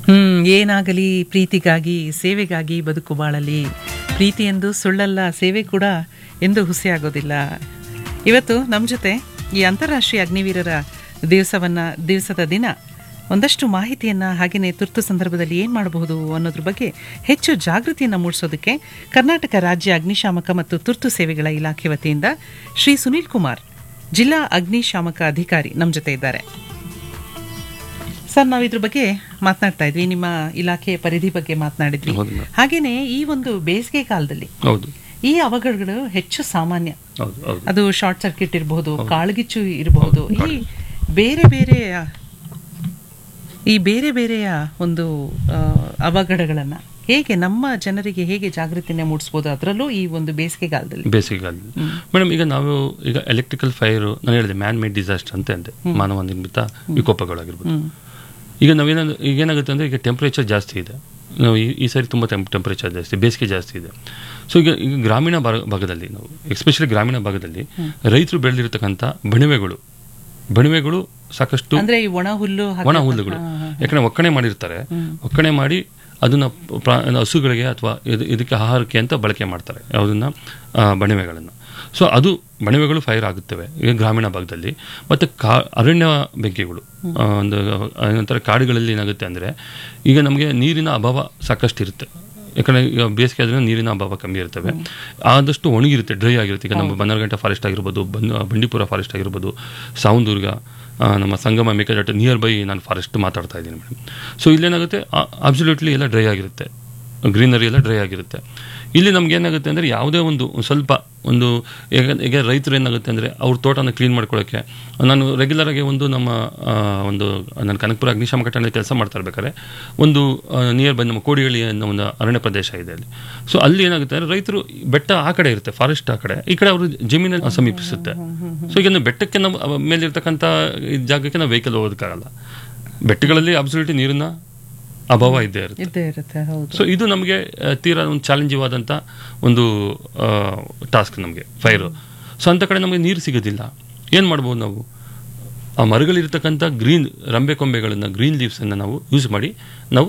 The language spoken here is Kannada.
ಹ್ಮ್ ಏನಾಗಲಿ ಪ್ರೀತಿಗಾಗಿ ಸೇವೆಗಾಗಿ ಬದುಕು ಬಾಳಲಿ ಪ್ರೀತಿ ಎಂದು ಸುಳ್ಳಲ್ಲ ಸೇವೆ ಕೂಡ ಎಂದು ಹುಸಿಯಾಗೋದಿಲ್ಲ ಇವತ್ತು ನಮ್ಮ ಜೊತೆ ಈ ಅಂತಾರಾಷ್ಟ್ರೀಯ ಅಗ್ನಿವೀರರ ದಿವಸವನ್ನ ದಿವಸದ ದಿನ ಒಂದಷ್ಟು ಮಾಹಿತಿಯನ್ನು ಹಾಗೆಯೇ ತುರ್ತು ಸಂದರ್ಭದಲ್ಲಿ ಏನು ಮಾಡಬಹುದು ಅನ್ನೋದ್ರ ಬಗ್ಗೆ ಹೆಚ್ಚು ಜಾಗೃತಿಯನ್ನು ಮೂಡಿಸೋದಕ್ಕೆ ಕರ್ನಾಟಕ ರಾಜ್ಯ ಅಗ್ನಿಶಾಮಕ ಮತ್ತು ತುರ್ತು ಸೇವೆಗಳ ಇಲಾಖೆ ವತಿಯಿಂದ ಶ್ರೀ ಸುನೀಲ್ ಕುಮಾರ್ ಜಿಲ್ಲಾ ಅಗ್ನಿಶಾಮಕ ಅಧಿಕಾರಿ ನಮ್ಮ ಜೊತೆ ಇದ್ದಾರೆ ಸರ್ ನಾವು ಇದ್ರ ಬಗ್ಗೆ ಮಾತನಾಡ್ತಾ ಇದ್ವಿ ನಿಮ್ಮ ಇಲಾಖೆ ಪರಿಧಿ ಬಗ್ಗೆ ಮಾತನಾಡಿದ್ವಿ ಹೌದು ಮೇಡಮ್. ಹಾಗೇನೆ ಈ ಒಂದು ಬೇಸಿಗೆ ಕಾಲದಲ್ಲಿ ಹೌದು ಈ ಅವಘಡಗಳು ಹೆಚ್ಚು ಸಾಮಾನ್ಯ ಹೌದು ಹೌದು ಅದು ಶಾರ್ಟ್ ಸರ್ಕ್ಯೂಟ್ ಇರಬಹುದು ಕಾಳ್ಗಿಚ್ಚು ಇರಬಹುದು ಈ ಬೇರೆ ಬೇರೆಯ ಈ ಬೇರೆ ಬೇರೆಯ ಒಂದು ಆ, ಅವಘಡಗಳನ್ನ ಹೇಗೆ ನಮ್ಮ ಜನರಿಗೆ ಹೇಗೆ ಜಾಗೃತಿನ ಮೂಡಿಸ್ಬೋದು ಅದರಲ್ಲೂ ಈ ಒಂದು ಬೇಸಿಗೆಗಾಲದಲ್ಲಿ ಬೇಸಿಗೆಗಾಲದಲ್ಲಿ ಮೇಡಮ್ ಈಗ ನಾವು ಈಗ ಎಲೆಕ್ಟ್ರಿಕಲ್ ಫೈರ್ ನಾನು ಹೇಳಿದೆ ಮ್ಯಾನ್ ಮೇಡ್ ಡಿಸಾಸ್ಟರ್ ಅಂತ ಅಂದೆ ಮಾನವ ನಿರ್ಮಿತ ವಿಕೋಪಗಳಾಗಿರ್ಬೋದು ಈಗ ನಾವೇನ ಈಗ ಏನಾಗುತ್ತೆ ಅಂದರೆ ಈಗ ಟೆಂಪ್ರೇಚರ್ ಜಾಸ್ತಿ ಇದೆ ನಾವು ಈ ಈ ಸಾರಿ ತುಂಬ ಟೆಂಪ್ ಟೆಂಪ್ರೇಚರ್ ಜಾಸ್ತಿ ಬೇಸಿಗೆ ಜಾಸ್ತಿ ಇದೆ ಸೊ ಈಗ ಈಗ ಗ್ರಾಮೀಣ ಭಾಗ ಭಾಗದಲ್ಲಿ ನಾವು ಎಸ್ಪೆಷಲಿ ಗ್ರಾಮೀಣ ಭಾಗದಲ್ಲಿ ರೈತರು ಬೆಳೆದಿರ್ತಕ್ಕಂಥ ಬಣಿವೆಗಳು ಬಣಿವೆಗಳು ಸಾಕಷ್ಟು ಅಂದ್ರೆ ಈ ಒಣ ಹುಲ್ಲು ಹಾಕಿ- ಒಣ ಹುಲ್ಲುಗಳು ಯಾಕಂದ್ರೆ ಒಕ್ಕಣೆ ಮಾಡಿರ್ತಾರೆ ಒಕ್ಕಣೆ ಮಾಡಿ ಅದನ್ನ ಪ್ರಾ- ಹಸುಗಳಿಗೆ ಅಥವಾ ಇದು- ಇದಕ್ಕೆ ಆಹಾರಕ್ಕೆ ಅಂತ ಬಳಕೆ ಮಾಡ್ತಾರೆ ಯಾವುದನ್ನ ಆ, ಬಣಿವೆಗಳನ್ನು ಸೊ ಅದು ಬಣಿವೆಗಳು ಫೈರ್ ಆಗುತ್ತವೆ ಈಗ ಗ್ರಾಮೀಣ ಭಾಗದಲ್ಲಿ ಮತ್ತು ಕಾ ಅರಣ್ಯ ಬೆಂಕಿಗಳು ಆ, ಒಂದು ಏನಂತಾರೆ ಕಾಡುಗಳಲ್ಲಿ ಏನಾಗುತ್ತೆ ಅಂದರೆ ಈಗ ನಮಗೆ ನೀರಿನ ಅಭಾವ ಸಾಕಷ್ಟು ಇರುತ್ತೆ ಯಾಕಂದರೆ ಈಗ ಬೇಸಿಗೆ ಆದ್ರೆ ನೀರಿನ ಅಭಾವ ಕಮ್ಮಿ ಇರ್ತವೆ ಆದಷ್ಟು ಒಣಗಿರುತ್ತೆ ಡ್ರೈ ಆಗಿರುತ್ತೆ ಈಗ ನಮ್ಮ ಬನ್ನರಘಟ್ಟ ಫಾರೆಸ್ಟ್ ಆಗಿರ್ಬೋದು ಬನ್ ಬಂಡೀಪುರ ಫಾರೆಸ್ಟ್ ಆಗಿರ್ಬೋದು ಸಾವಂದುರ್ಗ ಆ, ನಮ್ಮ ಸಂಗಮ ಮೇಕೆದಾಟ ನಿಯರ್ ಬೈ ನಾನು ಫಾರೆಸ್ಟ್ ಮಾತಾಡ್ತಾ ಇದ್ದೀನಿ ಮೇಡಮ್ ಸೊ ಇಲ್ಲೇನಾಗುತ್ತೆ ಅಬ್ಸಲ್ಯೂಟ್ಲಿ ಎಲ್ಲ ಡ್ರೈ ಆಗಿರುತ್ತೆ ಗ್ರೀನರಿ ಎಲ್ಲ ಡ್ರೈ ಆಗಿರುತ್ತೆ ಇಲ್ಲಿ ನಮ್ಗೆ ಏನಾಗುತ್ತೆ ಅಂದರೆ ಯಾವುದೇ ಒಂದು ಒಂದ್ ಸ್ವಲ್ಪ ಒಂದು ಈಗ ಈಗ ರೈತರು ಏನಾಗುತ್ತೆ ಅಂದರೆ ಅವ್ರ ತೋಟನ ಕ್ಲೀನ್ ಮಾಡ್ಕೊಳ್ಳೋಕ್ಕೆ ನಾನು ರೆಗ್ಯುಲರ್ ಆಗಿ ಒಂದು ನಮ್ಮ ಆ, ಒಂದು ನಾನು ಕನಕಪುರ ಅಗ್ನಿಶಾಮಕ ಠಾಣೆಯಲ್ಲಿ ಕೆಲಸ ಮಾಡ್ತಾ ಇರ್ಬೇಕಾದ್ರೆ ಒಂದು ನಿಯರ್ ಬೈ ನಮ್ಮ ಕೋಡಿಹಳ್ಳಿ ಅನ್ನೋ ಒಂದು ಅರಣ್ಯ ಪ್ರದೇಶ ಇದೆ ಅಲ್ಲಿ ಸೊ ಅಲ್ಲಿ ಏನಾಗುತ್ತೆ ಅಂದರೆ ರೈತರು ಬೆಟ್ಟ ಆ ಕಡೆ ಇರುತ್ತೆ ಫಾರೆಸ್ಟ್ ಆ ಕಡೆ ಈ ಕಡೆ ಅವರು ಜಮೀನಲ್ಲಿ ಸಮೀಪಿಸುತ್ತೆ ಸೊ ಈಗ ನಾವು ಬೆಟ್ಟಕ್ಕೆ ನಾವು ಅವ- ಮೇಲಿರ್ತಕ್ಕಂಥ ಈ ಜಾಗಕ್ಕೆ ನಾವು ವೆಹಿಕಲ್ ಹೋಗೋದಕ್ಕಾಗಲ್ಲ ಬೆಟ್ಟಗಳಲ್ಲಿ ಅಬ್ಸಲ್ಯೂಟ್ಲಿ ನೀರಿನ ಅಭಾವ ಇದ್ದೇ ಇರುತ್ತೆ ಇದ್ದೇ ಇರುತ್ತೆ ಹೌದು ಸೊ ಇದು ನಮಗೆ ಆ, ತೀರಾ ಒಂದು ಚಾಲೆಂಜಿವಾದಂಥ ಒಂದು ಟಾಸ್ಕ್ ನಮಗೆ ಫೈರು ಸೊ ಅಂಥ ಕಡೆ ನಮಗೆ ನೀರು ಸಿಗೋದಿಲ್ಲ ಏನು ಮಾಡ್ಬೋದು ನಾವು ಆ ಮರಗಳಿರ್ತಕ್ಕಂಥ ಗ್ರೀನ್ ರಂಬೆ ಕೊಂಬೆಗಳನ್ನು ಗ್ರೀನ್ ಲೀವ್ಸನ್ನು ನಾವು ಯೂಸ್ ಮಾಡಿ ನಾವು